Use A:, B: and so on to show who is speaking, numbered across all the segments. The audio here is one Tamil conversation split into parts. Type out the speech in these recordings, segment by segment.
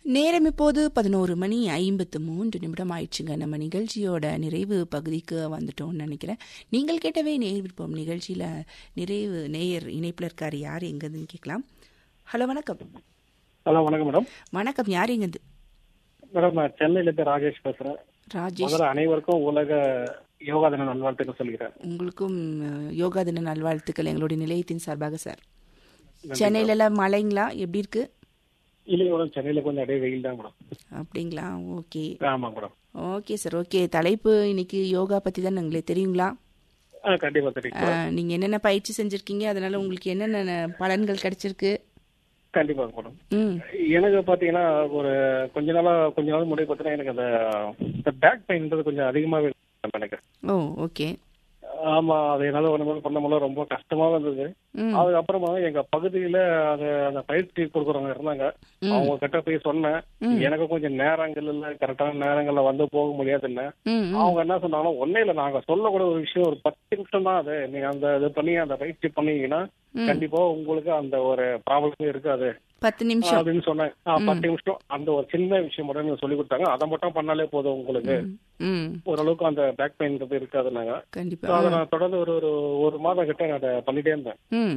A: நேரம் இப்போது பதினோரு மணி ஐம்பத்து மூன்று நிமிடம் ஆயிடுச்சுங்க நம்ம நிகழ்ச்சியோட நிறைவு பகுதிக்கு வந்துட்டோம்னு நினைக்கிறேன் நீங்கள் கேட்டவே நேர் விருப்பம் நிகழ்ச்சியில் நிறைவு நேயர் இணைப்பில் இருக்கார் யார் எங்கேருந்துன்னு கேட்கலாம் ஹலோ வணக்கம்
B: ஹலோ வணக்கம் மேடம்
A: வணக்கம் யார் எங்கேருந்து
B: மேடம் நான் சென்னையில இருந்து ராஜேஷ் பேசுறேன்
A: ராஜேஷ்
B: முதல்ல அனைவருக்கும் உலக யோகா தின நல்வாழ்த்துக்கள் சொல்கிறேன்
A: உங்களுக்கும் அஹ், யோகா தின நல்வாழ்த்துக்கள் எங்களுடைய நிலையத்தின் சார்பாக சார் சென்னையிலலாம் மழைங்களா எப்படி இருக்கு
B: இல்லைங்க மேடம் சென்னையில கொஞ்சம் அப்படியே வெயில் தான் மேடம்
A: அப்படிங்களா ஓகே
B: ஆமாங்க மேடம்
A: ஓகே சார் ஓகே தலைப்பு இன்னைக்கு யோகா பற்றி தான் உங்களுக்கு தெரியுங்களா
B: ஆ கண்டிப்பா தெரியும்
A: அஹ், நீங்க என்னென்ன பயிற்சி செஞ்சிருக்கீங்க அதனால உங்களுக்கு என்னென்ன பலன்கள் கிடைச்சிருக்கு
B: கண்டிப்பா மேடம்
A: ம்
B: எனக்கு பாத்தீங்கன்னா ஒரு கொஞ்ச நாளா கொஞ்ச நாள் முன்னாடி பாத்தீங்கன்னா எனக்கு அந்த பேக் பெயின்ன்றது கொஞ்சம் அதிகமாவே இருக்கு எனக்கு
A: ஓ ஓகே
B: ஆமா அது என்னால ஒண்ணு பண்ண முடியல ரொம்ப கஷ்டமா இருந்தது
A: ம்
B: அதுக்கப்புறமா எங்க பகுதியில அது அந்த பயிற்சி கொடுக்குறவங்க இருந்தாங்க அவங்க கிட்ட போய் சொன்னேன் எனக்கு கொஞ்சம் நேரங்கள்ல கரெக்டான நேரங்கள்ல வந்து போக முடியாதுன்னு
A: ம் ம்.
B: அவங்க என்ன சொன்னாலும் ஒன்னே இல்ல நாங்க சொல்லக்கூட ஒரு விஷயம் ஒரு பத்து நிமிஷம் தான் அது நீங்க அந்த இது பண்ணி அந்த பயிற்சி பண்ணீங்கன்னா கண்டிப்பா உங்களுக்கு அந்த ஒரு ப்ராப்ளமே இருக்காது
A: பத்து நிமிஷம்
B: அப்படின்னு சொன்னாங்க ஆ, பத்து நிமிஷம் அந்த ஒரு சின்ன விஷயம் மட்டும் நீங்க சொல்லி கொடுத்தாங்க அதை மட்டும் பண்ணாலே போதும் உங்களுக்கு
A: ம்
B: ஓரளவுக்கு அந்த பேக் பெயின்றது இருக்காதுன்னாங்க
A: கண்டிப்பா
B: So, அதை நான் தொடர்ந்து ஒரு ஒரு ஒரு மாதம் கிட்ட நான் அதை பண்ணிட்டே இருந்தேன்
A: ம்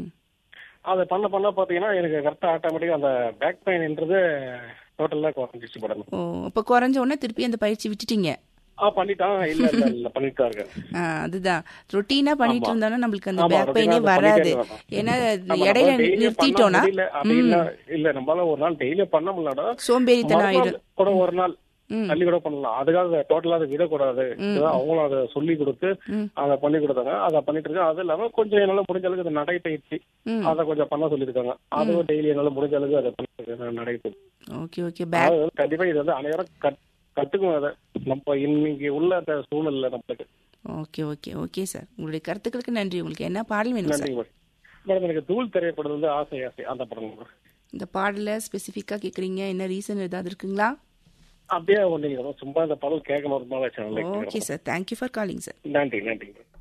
B: அதை பண்ண பண்ண பாத்தீங்கன்னா எனக்கு கரெக்டா ஆட்டோமேட்டிக்கா அந்த பேக் பெயின்ன்றது டோட்டலா குறைஞ்சிச்சு படம்
A: ஓ அப்போ குறைஞ்ச உடனே திருப்பி அந்த பயிற்சி விட்டுட்டீங்க
B: ஆ பண்ணிட்டான் இல்ல இல்ல இல்ல பண்ணிட்டு தான் இருக்கேன்
A: ஆ, அதுதான் ரொட்டீனா பண்ணிட்டு இருந்தோம்னா நம்மளுக்கு அந்த
B: ஆமா,
A: பேக்
B: routine ஆ
A: பெயினே
B: அதை
A: வராது
B: பண்ணிட்டே இருக்கணும்.
A: ஏன்னா
B: நம்ம
A: இடையில
B: daily பண்ண
A: நிறுத்திட்டோம்னா
B: முடியல, அப்படி இல்ல இல்ல நம்மளால ஒரு நாள் டெய்லி பண்ண முடியலடா
A: சோம்பேறித்தனம் ஆயிடும்
B: கூட ஒரு நாள் தள்ளி கூட பண்ணலாம் அதுக்காக டோட்டலா அதை விடக்கூடாது இதுதான் அவங்களும் அதை சொல்லி கொடுத்து அதை பண்ணி கொடுத்தாங்க அதை பண்ணிட்டு இருக்கேன் அது இல்லாம கொஞ்சம் என்னால முடிஞ்ச அளவுக்கு இந்த நடைப்பயிற்சி
A: ம்.
B: அதை கொஞ்சம் பண்ண சொல்லியிருக்காங்க அதுவும் டெய்லி என்னால முடிஞ்ச அளவுக்கு அதை பண்ணிட்டு நடைப்பயிற்சி
A: ஓகே ஓகே பேக்
B: அதாவது கண்டிப்பா இது வந்து அனைவரும் கத்- கத்துக்கணும் அதை நம்ம இன்னைக்கு உள்ள அந்த சூழ்நிலை நம்மளுக்கு
A: ஓகே ஓகே ஓகே சார் உங்களுடைய கருத்துக்களுக்கு நன்றி உங்களுக்கு என்ன பாடல் வேணும் சார்
B: நன்றி மேடம் மேடம் எனக்கு தூள் திரைப்படம் வந்து ஆசை ஆசை அந்த படம் மேடம்
A: இந்த பாடலை ஸ்பெசிஃபிக்காக கேட்குறீங்க என்ன ரீசன் ஏதாவது இருக்குங்களா
B: அப்படியே ஒண்ணு சும்மா இந்த படம் கேட்கணும் ரொம்ப நாள் ஆச்சு. நல்லா
A: okay sir thank you for calling sir
B: நன்றி நன்றி